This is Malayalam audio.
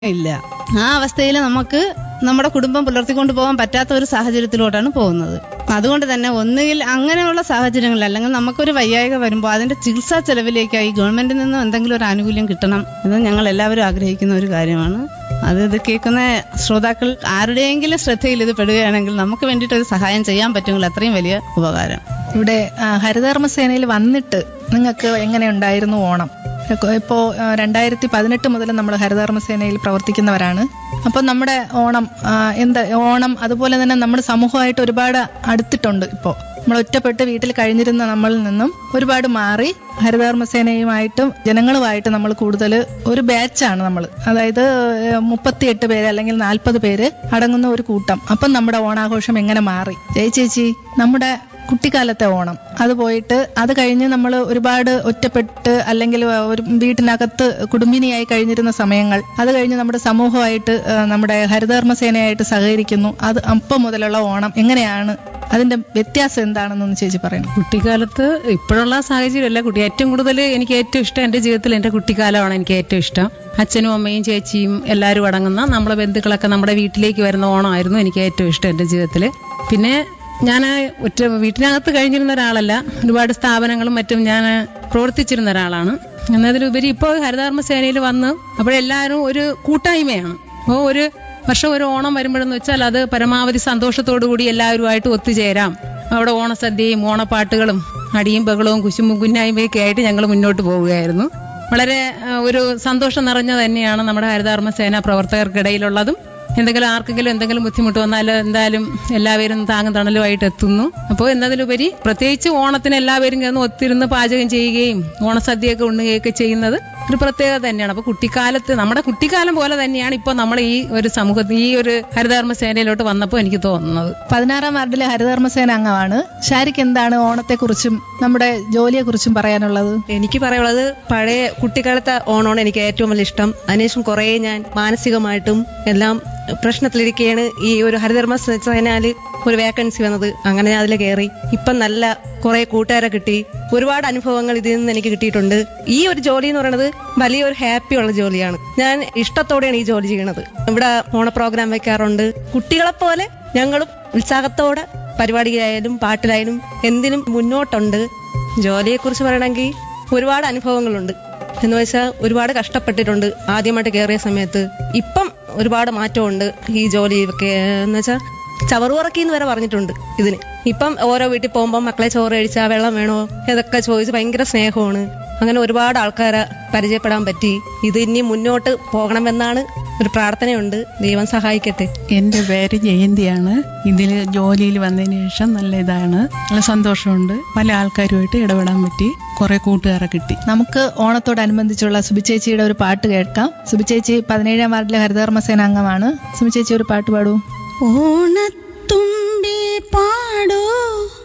ഇല്ല ആ അവസ്ഥയിൽ നമുക്ക് നമ്മുടെ കുടുംബം പുലർത്തിക്കൊണ്ട് പോകാൻ പറ്റാത്ത ഒരു സാഹചര്യത്തിലോട്ടാണ് പോകുന്നത് അതുകൊണ്ട് തന്നെ ഒന്നുകിൽ അങ്ങനെയുള്ള സാഹചര്യങ്ങളിൽ അല്ലെങ്കിൽ നമുക്കൊരു വയ്യായിക വരുമ്പോൾ അതിന്റെ ചികിത്സാ ചെലവിലേക്കായി ഗവൺമെന്റിൽ നിന്നും എന്തെങ്കിലും ഒരു ആനുകൂല്യം കിട്ടണം എന്ന് ഞങ്ങൾ എല്ലാവരും ആഗ്രഹിക്കുന്ന ഒരു കാര്യമാണ് അത് ഇത് കേൾക്കുന്ന ശ്രോതാക്കൾ ആരുടെയെങ്കിലും ശ്രദ്ധയിൽ ഇത് പെടുകയാണെങ്കിൽ നമുക്ക് വേണ്ടിയിട്ട് ഒരു സഹായം ചെയ്യാൻ പറ്റുമെങ്കിൽ അത്രയും വലിയ ഉപകാരം ഇവിടെ ആ, ഹരിതകർമ്മ സേനയിൽ വന്നിട്ട് നിങ്ങൾക്ക് എങ്ങനെയുണ്ടായിരുന്നു ഓണം ഇപ്പോൾ രണ്ടായിരത്തി പതിനെട്ട് മുതൽ നമ്മൾ ഹരിതകർമ്മ സേനയിൽ പ്രവർത്തിക്കുന്നവരാണ് അപ്പോൾ നമ്മുടെ ഓണം ആ, എന്താ ഓണം അതുപോലെ തന്നെ നമ്മുടെ സമൂഹമായിട്ട് ഒരുപാട് അടുത്തിട്ടുണ്ട് ഇപ്പോൾ നമ്മൾ ഒറ്റപ്പെട്ട് വീട്ടിൽ കഴിഞ്ഞിരുന്ന നമ്മളിൽ നിന്നും ഒരുപാട് മാറി ഹരിതകർമ്മ സേനയുമായിട്ടും ജനങ്ങളുമായിട്ട് നമ്മൾ കൂടുതൽ ഒരു ബാച്ചാണ് നമ്മൾ അതായത് മുപ്പത്തിയെട്ട് പേര് അല്ലെങ്കിൽ നാൽപ്പത് പേര് അടങ്ങുന്ന ഒരു കൂട്ടം അപ്പം നമ്മുടെ ഓണാഘോഷം എങ്ങനെ മാറി ജയ ചേച്ചി നമ്മുടെ കുട്ടിക്കാലത്തെ ഓണം അത് പോയിട്ട് അത് കഴിഞ്ഞ് നമ്മൾ ഒരുപാട് ഒറ്റപ്പെട്ട് അല്ലെങ്കിൽ ഒരു വീട്ടിനകത്ത് കുടുംബിനിയായി കഴിഞ്ഞിരുന്ന സമയങ്ങൾ അത് കഴിഞ്ഞ് നമ്മുടെ സമൂഹമായിട്ട് ആ, നമ്മുടെ ഹരിതകർമ്മ സേനയായിട്ട് സഹകരിക്കുന്നു അത് അപ്പം മുതലുള്ള ഓണം എങ്ങനെയാണ് അതിന്റെ വ്യത്യാസം എന്താണെന്നൊന്ന് ചേച്ചി പറയണം കുട്ടിക്കാലത്ത് ഇപ്പോഴുള്ള സാഹചര്യമല്ല കുട്ടി ഏറ്റവും കൂടുതൽ എനിക്ക് ഏറ്റവും ഇഷ്ടം എൻ്റെ ജീവിതത്തിൽ എൻ്റെ കുട്ടിക്കാലമാണ് എനിക്ക് ഏറ്റവും ഇഷ്ടം അച്ഛനും അമ്മയും ചേച്ചിയും എല്ലാവരും അടങ്ങുന്ന നമ്മളെ ബന്ധുക്കളൊക്കെ നമ്മുടെ വീട്ടിലേക്ക് വരുന്ന ഓണമായിരുന്നു എനിക്ക് ഏറ്റവും ഇഷ്ടം എൻ്റെ ജീവിതത്തിൽ പിന്നെ ഞാൻ ഒറ്റ വീട്ടിനകത്ത് കഴിഞ്ഞിരുന്ന ഒരാളല്ല ഒരുപാട് സ്ഥാപനങ്ങളും മറ്റും ഞാൻ പ്രവർത്തിച്ചിരുന്ന ഒരാളാണ് എന്നതിലുപരി ഇപ്പോൾ ഹരിതകർമ്മ സേനയിൽ വന്ന് അപ്പോഴെല്ലാവരും ഒരു കൂട്ടായ്മയാണ് അപ്പോൾ ഒരു വർഷം ഒരു ഓണം വരുമ്പോഴെന്ന് വെച്ചാൽ അത് പരമാവധി സന്തോഷത്തോടു കൂടി എല്ലാവരുമായിട്ട് ഒത്തുചേരാം അവിടെ ഓണസദ്യയും ഓണപ്പാട്ടുകളും അടിയും ബഹളവും കുശുമ്പും കുന്നായ്മയൊക്കെ ആയിട്ട് ഞങ്ങൾ മുന്നോട്ട് പോവുകയായിരുന്നു വളരെ ആ, ഒരു സന്തോഷം നിറഞ്ഞ തന്നെയാണ് നമ്മുടെ ഹരിതകർമ്മ സേന പ്രവർത്തകർക്കിടയിലുള്ളതും എന്തെങ്കിലും ആർക്കെങ്കിലും എന്തെങ്കിലും ബുദ്ധിമുട്ട് വന്നാൽ എന്തായാലും എല്ലാവരും താങ്ങും തണലുമായിട്ട് എത്തുന്നു അപ്പോൾ എന്നതിലുപരി പ്രത്യേകിച്ച് ഓണത്തിന് എല്ലാവരും ചേർന്ന് ഒത്തിരുന്ന് പാചകം ചെയ്യുകയും ഓണസദ്യയൊക്കെ ഉണ്ണുകയൊക്കെ ചെയ്യുന്നത് ഒരു പ്രത്യേകത തന്നെയാണ് അപ്പോൾ കുട്ടിക്കാലത്ത് നമ്മുടെ കുട്ടിക്കാലം പോലെ തന്നെയാണ് ഇപ്പോൾ നമ്മൾ ഈ ഒരു സമൂഹത്തിൽ ഈ ഒരു ഹരിതകർമ്മ സേനയിലോട്ട് വന്നപ്പോൾ എനിക്ക് തോന്നുന്നത് പതിനാറാം വാർഡിലെ ഹരിതകർമ്മ സേന അംഗമാണ് ഷാരിക്ക് എന്താണ് ഓണത്തെക്കുറിച്ചും നമ്മുടെ ജോലിയെക്കുറിച്ചും പറയാനുള്ളത് എനിക്ക് പറയാനുള്ളത് പഴയ കുട്ടിക്കാലത്തെ ഓണമാണ് എനിക്ക് ഏറ്റവും വലിയ ഇഷ്ടം അതിനുശേഷം കുറേ ഞാൻ മാനസികമായിട്ടും എല്ലാം പ്രശ്നത്തിലിരിക്കുകയാണ് ഈ ഒരു ഹരിധർമ്മ സേനയില് ഒരു വേക്കൻസി വന്നത് അങ്ങനെ ഞാൻ അതിൽ കയറി ഇപ്പം നല്ല കുറെ കൂട്ടുകാരെ കിട്ടി ഒരുപാട് അനുഭവങ്ങൾ ഇതിൽ നിന്ന് എനിക്ക് കിട്ടിയിട്ടുണ്ട് ഈ ഒരു ജോലി എന്ന് പറയുന്നത് വലിയൊരു ഹാപ്പി ഉള്ള ജോലിയാണ് ഞാൻ ഇഷ്ടത്തോടെയാണ് ഈ ജോലി ചെയ്യുന്നത് ഇവിടെ ഓണ പ്രോഗ്രാം വെക്കാറുണ്ട് കുട്ടികളെ പോലെ ഞങ്ങളും ഉത്സാഹത്തോടെ പരിപാടിയിലായാലും പാട്ടിലായാലും എന്തിനും മുന്നോട്ടുണ്ട് ജോലിയെക്കുറിച്ച് പറയണമെങ്കിൽ ഒരുപാട് അനുഭവങ്ങളുണ്ട് എന്ന് വെച്ചാൽ ഒരുപാട് കഷ്ടപ്പെട്ടിട്ടുണ്ട് ആദ്യമായിട്ട് കയറിയ സമയത്ത് ഇപ്പം ഒരുപാട് മാറ്റമുണ്ട് ഈ ജോലിയൊക്കെ എന്ന് വെച്ചാൽ ചവറുറക്കി എന്ന് വരെ പറഞ്ഞിട്ടുണ്ട് ഇതിന് ഇപ്പം ഓരോ വീട്ടിൽ പോകുമ്പോൾ മക്കളെ ചോറ് കഴിച്ചാൽ വെള്ളം വേണോ ഇതൊക്കെ ചോദിച്ച് ഭയങ്കര സ്നേഹമാണ് അങ്ങനെ ഒരുപാട് ആൾക്കാരെ പരിചയപ്പെടാൻ പറ്റി ഇത് ഇനി മുന്നോട്ട് പോകണമെന്നാണ് ഒരു പ്രാർത്ഥനയുണ്ട് ദൈവം സഹായിക്കട്ടെ എൻ്റെ പേര് ജയന്തിയാണ് ഇതിൽ ജോലിയിൽ വന്നതിന് ശേഷം നല്ല ഇതാണ് നല്ല സന്തോഷമുണ്ട് പല ആൾക്കാരുമായിട്ട് ഇടപെടാൻ പറ്റി കുറെ കൂട്ടുകാരെ കിട്ടി നമുക്ക് ഓണത്തോടനുബന്ധിച്ചുള്ള സുബിച്ചേച്ചിയുടെ ഒരു പാട്ട് കേൾക്കാം സുബിച്ചേച്ചി പതിനേഴാം വാർഡിലെ ഹരിതകർമ്മ സേന അംഗമാണ് സുബിച്ചേച്ചി ഒരു പാട്ട് പാടൂ ഓണത്തെ